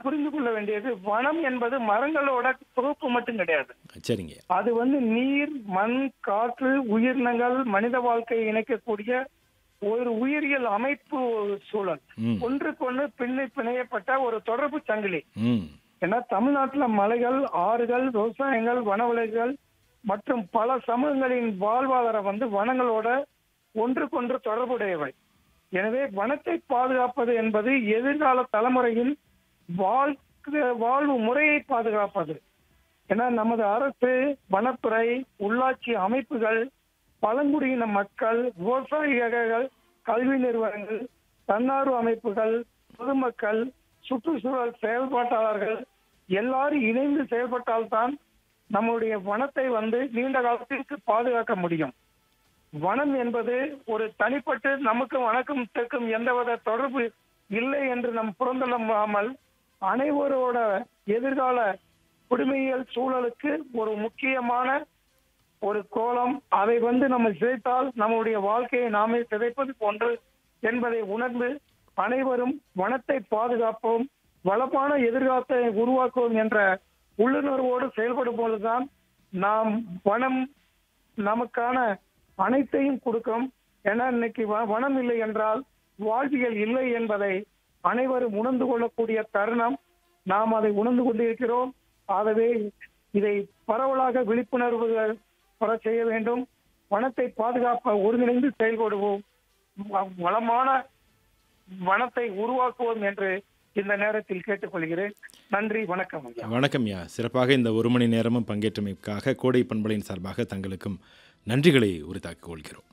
புரிந்து கொள்ள வேண்டியது வனம் என்பது மரங்களோட தொகுப்பு மட்டும் கிடையாது சரிங்க அது வந்து நீர் மண் காற்று உயிரினங்கள் மனித வாழ்க்கையை இணைக்கக்கூடிய ஒரு உயிரியல் அமைப்பு சூழல் ம் ஒன்றுக்கொன்று பின்னி பிணையப்பட்ட ஒரு தொடர்பு சங்கிலி ம் ஏன்னா தமிழ்நாட்டுல மலைகள் ஆறுகள் விவசாயங்கள் வனவிலங்குகள் மற்றும் பல சமூகங்களின் வாழ்வாதாரம் வந்து வனங்களோட ஒன்றுக்கொன்று தொடர்புடையவை எனவே வனத்தை பாதுகாப்பது என்பது எதிர்கால தலைமுறையின் வாழ்க்கை வாழ்வு முறையை பாதுகாப்பது ஏன்னா நமது அரசு வனத்துறை உள்ளாட்சி அமைப்புகள் பழங்குடியின மக்கள் விவசாயிகள் கல்வி நிறுவனங்கள் தன்னார்வ அமைப்புகள் பொதுமக்கள் சுற்றுச்சூழல் செயல்பாட்டாளர்கள் எல்லாரும் இணைந்து செயல்பட்டால்தான் நம்முடைய வனத்தை வந்து நீண்ட காலத்திற்கு பாதுகாக்க முடியும் வனம் என்பது ஒரு தனிப்பட்டு நமக்கும் வனக்கும் தெற்கும் எந்தவித தொடர்பு இல்லை என்று நம் புறந்தள்ளாமல் அனைவரோட எதிர்கால குடிமையியல் சூழலுக்கு ஒரு முக்கியமான ஒரு கோலம் அதை வந்து நம்ம சிதைத்தால் நம்முடைய வாழ்க்கையை நாமே சிதைப்பது போன்று என்பதை உணர்ந்து அனைவரும் வனத்தை பாதுகாப்போம் வளமான எதிர்காலத்தை உருவாக்குவோம் என்ற உள்ளுணர்வோடு செயல்படும் பொழுதுதான் நாம் வனம் நமக்கான அனைத்தையும் கொடுக்கும் ஏன்னா இன்னைக்கு வ- வனம் இல்லை என்றால் வாழ்வியல் இல்லை என்பதை அனைவரும் உணர்ந்து கொள்ளக்கூடிய தருணம் நாம் அதை உணர்ந்து கொண்டிருக்கிறோம் ஆகவே இதை பரவலாக விழிப்புணர்வு பெற செய்ய வேண்டும் வனத்தை பாதுகாப்ப ஒருங்கிணைந்து செயல்படுவோம் வ- வளமான வனத்தை உருவாக்குவோம் என்று இந்த நேரத்தில் கேட்டுக்கொள்கிறேன் நன்றி வணக்கம் ஐயா வணக்கம் யா சிறப்பாக இந்த ஒரு மணி நேரமும் பங்கேற்றமைக்காக கோடை பண்பலையின் சார்பாக தங்களுக்கும் நன்றிகளை உரித்தாக்கிக் கொள்கிறோம்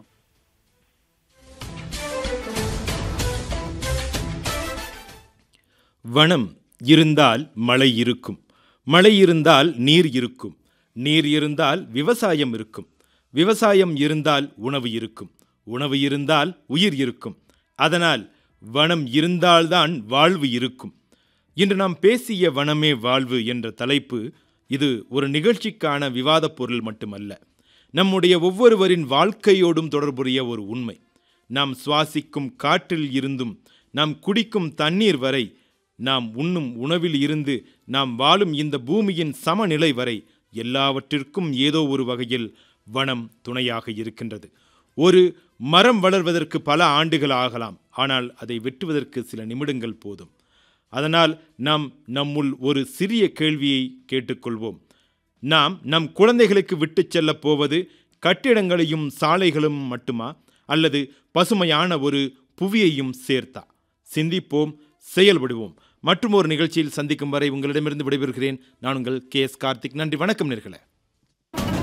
வனம் இருந்தால் மழை இருக்கும் மழை இருந்தால் நீர் இருக்கும் நீர் இருந்தால் விவசாயம் இருக்கும் விவசாயம் இருந்தால் உணவு இருக்கும் உணவு இருந்தால் உயிர் இருக்கும் அதனால் வனம் இருந்தால்தான் வாழ்வு இருக்கும் இன்று நாம் பேசிய வனமே வாழ்வு என்ற தலைப்பு இது ஒரு நிகழ்ச்சிக்கான விவாதப் பொருள் மட்டுமல்ல நம்முடைய ஒவ்வொருவரின் வாழ்க்கையோடும் தொடர்புடைய ஒரு உண்மை நாம் சுவாசிக்கும் காற்றில் இருந்தும் நாம் குடிக்கும் தண்ணீர் வரை நாம் உண்ணும் உணவில் இருந்து நாம் வாழும் இந்த பூமியின் சமநிலை வரை எல்லாவற்றிற்கும் ஏதோ ஒரு வகையில் வனம் துணையாக இருக்கின்றது ஒரு மரம் வளர்வதற்கு பல ஆண்டுகள் ஆகலாம் ஆனால் அதை வெட்டுவதற்கு சில நிமிடங்கள் போதும் அதனால் நாம் நம்முள் ஒரு சிறிய கேள்வியை கேட்டுக்கொள்வோம் நாம் நம் குழந்தைகளுக்கு விட்டுச் செல்லப் போவது கட்டிடங்களையும் சாலைகளும் மட்டுமா அல்லது பசுமையான ஒரு புவியையும் சேர்த்தா சிந்திப்போம் செயல்படுவோம் மற்றும் ஒரு நிகழ்ச்சியில் சந்திக்கும் வரை உங்களிடமிருந்து விடைபெறுகிறேன் நான் உங்கள் கே எஸ் கார்த்திக் நன்றி வணக்கம் நேர்களே